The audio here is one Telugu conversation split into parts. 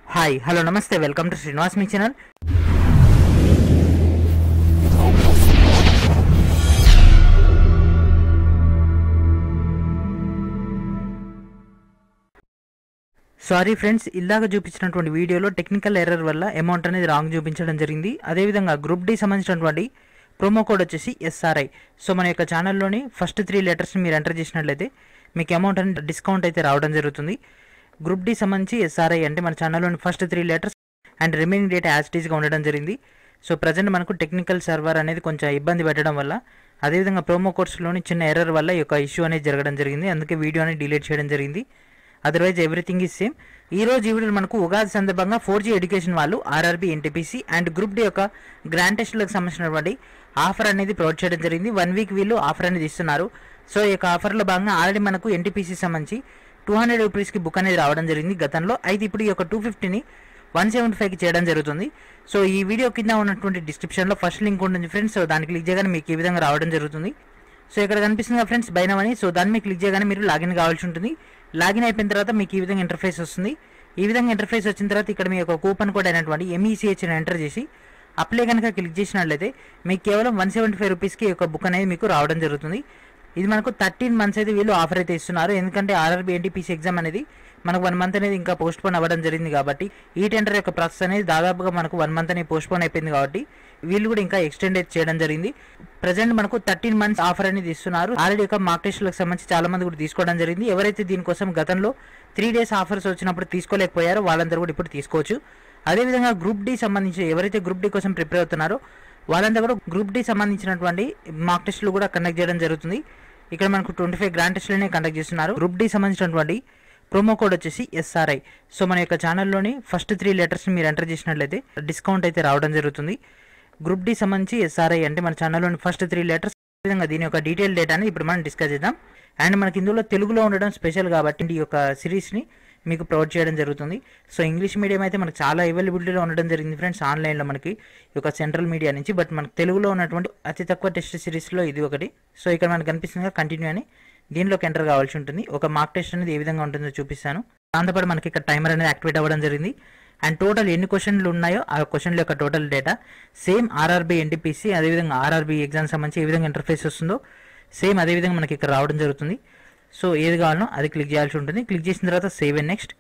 హాయ్ హలో నమస్తే వెల్కమ్ టు శ్రీనివాస్ మీ ఛానల్ సారీ ఫ్రెండ్స్ ఇలాగ చూపించినటువంటి వీడియోలో టెక్నికల్ ఎర్రర్ వల్ల అమౌంట్ అనేది రాంగ్ చూపించడం జరిగింది అదేవిధంగా గ్రూప్ డి సంబంధించినటువంటి ప్రోమో కోడ్ వచ్చేసి ఎస్ఆర్ఐ సో మన యొక్క ఛానల్లోని ఫస్ట్ త్రీ లెటర్స్ని మీరు ఎంటర్ చేసినట్లయితే మీకు అమౌంట్ అనేది డిస్కౌంట్ అయితే రావడం జరుగుతుంది గ్రూప్ డి సంబంధించి ఎస్ఆర్ఐ అంటే మన ఛానల్లోని first three letters and remaining date as టీజ్గా ఉండడం జరిగింది సో ప్రజెంట్ మనకు టెక్నికల్ సర్వర్ అనేది కొంచెం ఇబ్బంది పెట్టడం వల్ల అదేవిధంగా ప్రోమో కోడ్స్లోని చిన్న ఎర్రర్ వల్ల ఈ యొక్క ఇష్యూ అనేది జరగడం జరిగింది అందుకే వీడియో అనేది డిలీట్ చేయడం జరిగింది అదర్వైజ్ ఎవ్రీథింగ్ ఈజ్ సేమ్ ఈ రోజు ఈ వీడియోలో మనకు ఉగాది సందర్భంగా ఫోర్ జీ ఎడ్యుకేషన్ వాళ్ళు RRB NTPC and group D యొక్క గ్రాండ్ టెస్ట్లకు సంబంధించినటువంటి ఆఫర్ అనేది ప్రొవైడ్ చేయడం జరిగింది వన్ వీక్ వీళ్ళు ఆఫర్ అనేది ఇస్తున్నారు సో ఈ యొక్క ఆఫర్లో భాగంగా ఆల్రెడీ మనకు ఎన్టీపీసీ సంబంధించి టూ హండ్రెడ్ రూపీస్కి బుక్ అనేది రావడం జరిగింది గతంలో అయితే ఇప్పుడు ఈ యొక్క టూ ఫిఫ్టీని వన్ సెవెంటీ ఫైవ్కి చేయడం జరుగుతుంది సో ఈ వీడియో కింద ఉన్నటువంటి డిస్క్రిప్షన్లో ఫస్ట్ లింక్ ఉంటుంది ఫ్రెండ్స్ సో దాన్ని క్లిక్ చేయగానే మీకు ఈ విధంగా రావడం జరుగుతుంది సో ఇక్కడ కనిపిస్తుంది ఫ్రెండ్స్ బైనమని సో దాన్ని మీకు క్లిక్ చేయగానే మీరు లాగిన్ కావాల్సి ఉంటుంది లాగిన్ అయిపోయిన తర్వాత మీకు ఈ విధంగా ఇంటర్ఫేస్ వస్తుంది ఈ విధంగా ఇంటర్ఫేస్ వచ్చిన తర్వాత ఇక్కడ మీ యొక్క కూపన్ కోడ్ అయినటువంటి ఎంఈసిహెచ్ ఎంటర్ చేసి అప్లై కనుక క్లిక్ చేసినట్లయితే మీకు కేవలం వన్ సెవెంటీ ఫైవ్ రూపీస్కి ఈ యొక్క బుక్ అనేది మీకు రావడం జరుగుతుంది ఇది మనకు థర్టీన్ మంత్స్ అయితే వీళ్ళు ఆఫర్ అయితే ఇస్తున్నారు ఎందుకంటే ఆర్ఆర్బీ ఎన్టీపీసీ ఎగ్జామ్ అనేది మనకు వన్ మంత్ అనేది ఇంకా పోస్ట్ పోన్ అవ్వడం జరిగింది కాబట్టి ఈ టెండర్ యొక్క ప్రాసెస్ అనేది దాదాపుగా మనకు వన్ మంత్ అనేది పోస్ట్ పోన్ అయిపోయింది కాబట్టి వీళ్ళు కూడా ఇంకా ఎక్స్టెండ్ అయితే చేయడం జరిగింది ప్రజెంట్ మనకు థర్టీన్ మంత్స్ ఆఫర్ అనేది ఇస్తున్నారు ఆల్రెడీ ఒక మార్క్ టెస్ట్లకు సంబంధించి చాలా మంది కూడా తీసుకోవడం జరిగింది ఎవరైతే దీనికోసం గతంలో త్రీ డేస్ ఆఫర్స్ వచ్చినప్పుడు తీసుకోలేకపోయారో వాళ్ళందరూ కూడా ఇప్పుడు తీసుకోవచ్చు అదేవిధంగా గ్రూప్ డి సంబంధించి ఎవరైతే గ్రూప్ డి కోసం ప్రిపేర్ అవుతున్నారో వాళ్ళంతా కూడా గ్రూప్ డి సంబంధించినటువంటి మార్క్ టెస్టులు కూడా కండక్ట్ చేయడం జరుగుతుంది ఇక్కడ మనకు ట్వంటీ ఫైవ్ గ్రాండ్ టెస్ట్లనే కండక్ట్ చేస్తున్నారు గ్రూప్ డి సంబంధించినటువంటి ప్రోమో కోడ్ వచ్చేసి ఎస్ఆర్ఐ సో మన యొక్క ఛానల్లోని ఫస్ట్ త్రీ లెటర్స్ని మీరు ఎంటర్ చేసినట్లయితే డిస్కౌంట్ అయితే రావడం జరుగుతుంది గ్రూప్ డి సంబంధించి ఎస్ఆర్ఐ అంటే మన ఛానల్లోని ఫస్ట్ త్రీ లెటర్స్ విధంగా దీని యొక్క డీటెయిల్ డేటా అనేది ఇప్పుడు మనం డిస్కస్ చేద్దాం అండ్ మనకి ఇందులో తెలుగులో ఉండడం స్పెషల్ కాబట్టి ఈ యొక్క సిరీస్ని మీకు ప్రొవైడ్ చేయడం జరుగుతుంది సో ఇంగ్లీష్ మీడియం అయితే మనకు చాలా అవైలబిలిటీలో ఉండడం జరిగింది ఫ్రెండ్స్ ఆన్లైన్లో మనకి ఈ యొక్క సెంట్రల్ మీడియా నుంచి బట్ మనకు తెలుగులో ఉన్నటువంటి అతి తక్కువ టెస్ట్ సిరీస్లో ఇది ఒకటి సో ఇక్కడ మనకు కనిపిస్తుంది కంటిన్యూ అని దీనిలోకి ఎంటర్ కావాల్సి ఉంటుంది ఒక మార్క్ టెస్ట్ అనేది ఏ విధంగా ఉంటుందో చూపిస్తాను దాంతోపాటు మనకి ఇక్కడ టైమర్ అనేది యాక్టివేట్ అవ్వడం జరిగింది అండ్ టోటల్ ఎన్ని క్వశ్చన్లు ఉన్నాయో ఆ క్వశ్చన్ల యొక్క total data same RRB NTPC అదేవిధంగా ఆర్ఆర్బీ ఎగ్జామ్ సంబంధించి ఏ విధంగా ఇంటర్ఫేస్ వస్తుందో సేమ్ అదేవిధంగా మనకి ఇక్కడ రావడం జరుగుతుంది సో ఏది కావాలనో అది క్లిక్ చేయాల్సి ఉంటుంది క్లిక్ చేసిన తర్వాత సేవ్ అండ్ నెక్స్ట్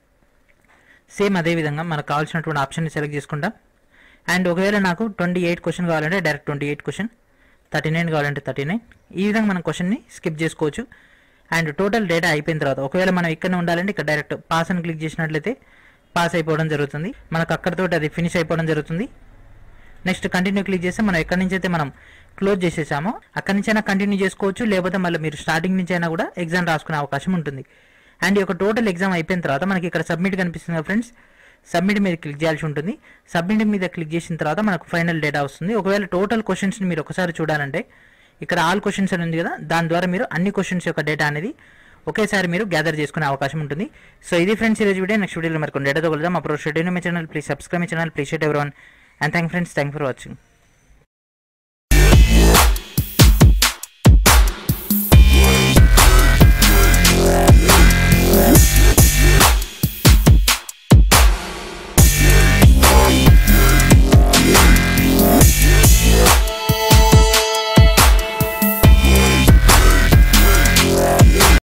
సేమ్ అదేవిధంగా మనకు కావాల్సినటువంటి ఆప్షన్ని సెలెక్ట్ చేసుకుంటాం అండ్ ఒకవేళ నాకు ట్వంటీ ఎయిట్ క్వశ్చన్ కావాలంటే direct twenty eight question thirty nine కావాలంటే థర్టీ నైన్ ఈ విధంగా మనం క్వశ్చన్ని స్కిప్ చేసుకోవచ్చు అండ్ టోటల్ డేటా అయిపోయిన తర్వాత ఒకవేళ మనం ఇక్కడనే ఉండాలంటే ఇక్కడ డైరెక్ట్ పాస్ అని క్లిక్ చేసినట్లయితే పాస్ అయిపోవడం జరుగుతుంది మనకు అక్కడితో అది ఫినిష్ అయిపోవడం జరుగుతుంది నెక్స్ట్ కంటిన్యూ క్లిక్ చేస్తే మనం ఎక్కడి నుంచి అయితే మనం క్లోజ్ చేసేసామో అక్కడి నుంచి అయినా కంటిన్యూ చేసుకోవచ్చు లేకపోతే మళ్ళీ మీరు స్టార్టింగ్ నుంచి అయినా కూడా ఎగ్జామ్ రాసుకునే అవకాశం ఉంటుంది అండ్ ఈ యొక్క టోటల్ ఎగ్జామ్ అయిపోయిన తర్వాత మనకి ఇక్కడ సబ్మిట్ కనిపిస్తుంది ఫ్రెండ్స్ సబ్మిట్ మీద క్లిక్ చేయాల్సి ఉంటుంది సబ్మిట్ మీద క్లిక్ చేసిన తర్వాత మనకు ఫైనల్ డేటా వస్తుంది ఒకవేళ టోటల్ క్వశ్చన్స్ని మీరు ఒకసారి చూడాలంటే ఇక్కడ ఆల్ క్వశ్చన్స్ అని ఉంది కదా దాని ద్వారా మీరు అన్ని క్వశ్చన్స్ యొక్క డేటా అనేది ఒకేసారి మీరు గ్యాదర్ చేసుకునే అవకాశం ఉంటుంది సో ఇది ఫ్రెండ్స్ ఈరోజు వీడియో నెక్స్ట్ వీడియోలో మరి కొన్ని డేటాతో కలుద్దాం అప్పుడు schedule my channel please subscribe my channel please షెట్ ఎవరి one and thank friends thank for watching